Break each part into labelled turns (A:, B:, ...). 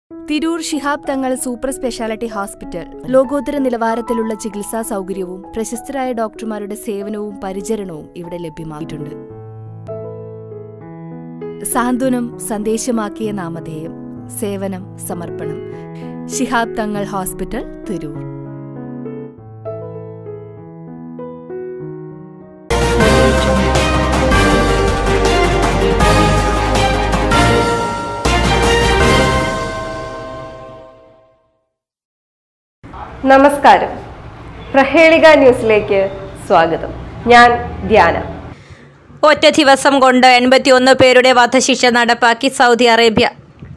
A: തിരൂർ ശിഹാബ് തങ്ങൾ super speciality hospital ലോകോത്തര നിലവാരത്തിലുള്ള ചികിത്സാ സൗകര്യവും പ്രശസ്തരായ ഡോക്ടർമാരുടെ സേവനവും പരിചരണവും ഇവിടെ ലഭ്യമായിട്ടുണ്ട് സാന്ത്വനം സന്ദേശമാക്കിയ നാമധേയം സേവനം സമർപ്പണം ശിഹാബ് തങ്ങൾ ഹോസ്പിറ്റൽ തിരൂർ
B: നമസ്കാരം പ്രഹേളിക ന്യൂസിലേക്ക് സ്വാഗതം ഞാൻ ധ്യാന
C: ഒറ്റ ദിവസം കൊണ്ട് എൺപത്തിയൊന്ന് പേരുടെ വധശിക്ഷ നടപ്പാക്കി സൗദി അറേബ്യ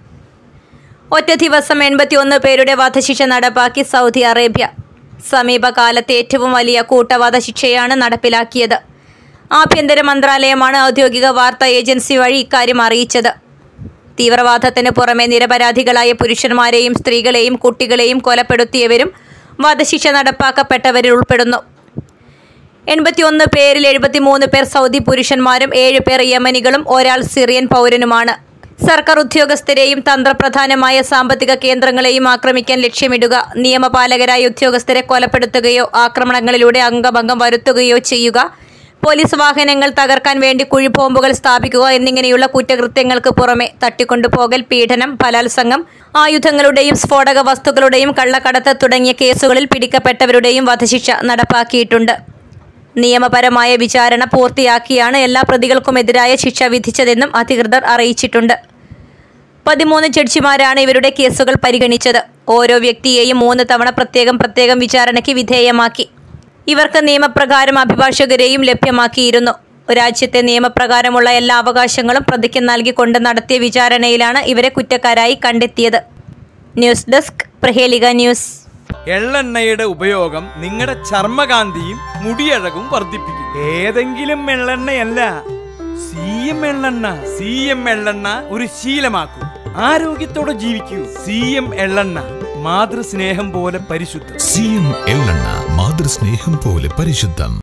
C: ഒറ്റ ദിവസം എൺപത്തിയൊന്ന് പേരുടെ വധശിക്ഷ നടപ്പാക്കി സൗദി അറേബ്യ സമീപകാലത്തെ ഏറ്റവും വലിയ കൂട്ടവധശിക്ഷയാണ് നടപ്പിലാക്കിയത് ആഭ്യന്തര മന്ത്രാലയമാണ് ഔദ്യോഗിക വാർത്താ ഏജൻസി വഴി ഇക്കാര്യം അറിയിച്ചത് തീവ്രവാദത്തിന് പുറമെ നിരപരാധികളായ പുരുഷന്മാരെയും സ്ത്രീകളെയും കുട്ടികളെയും കൊലപ്പെടുത്തിയവരും വധശിക്ഷ നടപ്പാക്കപ്പെട്ടവരിൽ ഉൾപ്പെടുന്നു എൺപത്തിയൊന്ന് പേരിൽ എഴുപത്തിമൂന്ന് പേർ സൗദി പുരുഷന്മാരും ഏഴ് പേർ യമനികളും ഒരാൾ സിറിയൻ പൗരനുമാണ് സർക്കാർ ഉദ്യോഗസ്ഥരെയും തന്ത്രപ്രധാനമായ സാമ്പത്തിക കേന്ദ്രങ്ങളെയും ആക്രമിക്കാൻ ലക്ഷ്യമിടുക നിയമപാലകരായ ഉദ്യോഗസ്ഥരെ കൊലപ്പെടുത്തുകയോ ആക്രമണങ്ങളിലൂടെ അംഗഭംഗം വരുത്തുകയോ ചെയ്യുക പോലീസ് വാഹനങ്ങൾ തകർക്കാൻ വേണ്ടി കുഴിബോംബുകൾ സ്ഥാപിക്കുക എന്നിങ്ങനെയുള്ള കുറ്റകൃത്യങ്ങൾക്ക് പുറമെ തട്ടിക്കൊണ്ടുപോകൽ പീഡനം ബലാത്സംഗം ആയുധങ്ങളുടെയും സ്ഫോടക വസ്തുക്കളുടെയും കള്ളക്കടത്ത് തുടങ്ങിയ കേസുകളിൽ പിടിക്കപ്പെട്ടവരുടെയും വധശിക്ഷ നടപ്പാക്കിയിട്ടുണ്ട് നിയമപരമായ വിചാരണ പൂർത്തിയാക്കിയാണ് എല്ലാ പ്രതികൾക്കുമെതിരായ ശിക്ഷ വിധിച്ചതെന്നും അധികൃതർ അറിയിച്ചിട്ടുണ്ട് പതിമൂന്ന് ജഡ്ജിമാരാണ് ഇവരുടെ കേസുകൾ പരിഗണിച്ചത് ഓരോ വ്യക്തിയെയും മൂന്ന് തവണ പ്രത്യേകം പ്രത്യേകം വിചാരണയ്ക്ക് വിധേയമാക്കി ഇവർക്ക് നിയമപ്രകാരം അഭിഭാഷകരെയും ലഭ്യമാക്കിയിരുന്നു രാജ്യത്തെ നിയമപ്രകാരമുള്ള എല്ലാ അവകാശങ്ങളും പ്രതിക്ക് നൽകിക്കൊണ്ട് നടത്തിയ വിചാരണയിലാണ് ഇവരെ കുറ്റക്കാരായി കണ്ടെത്തിയത് ന്യൂസ് ഡെസ്ക് പ്രഹേലിക ന്യൂസ്
D: എള്ളെണ്ണയുടെ ഉപയോഗം നിങ്ങളുടെ ചർമ്മകാന്തിയും മുടിയഴകും വർദ്ധിപ്പിക്കും ഏതെങ്കിലും എള്ളെണ്ണയല്ല സി എം എള്ളെണ്ണ സി എം എള്ളെണ്ണ ഒരു ശീലമാക്കൂ ആരോഗ്യത്തോടെ ജീവിക്കൂ സി എം എള്ളെണ്ണ മാതൃസ്നേഹം പോലെ പരിശുദ്ധം
E: സി എം എള്ളെണ്ണ മാതൃസ്നേഹം പോലെ പരിശുദ്ധം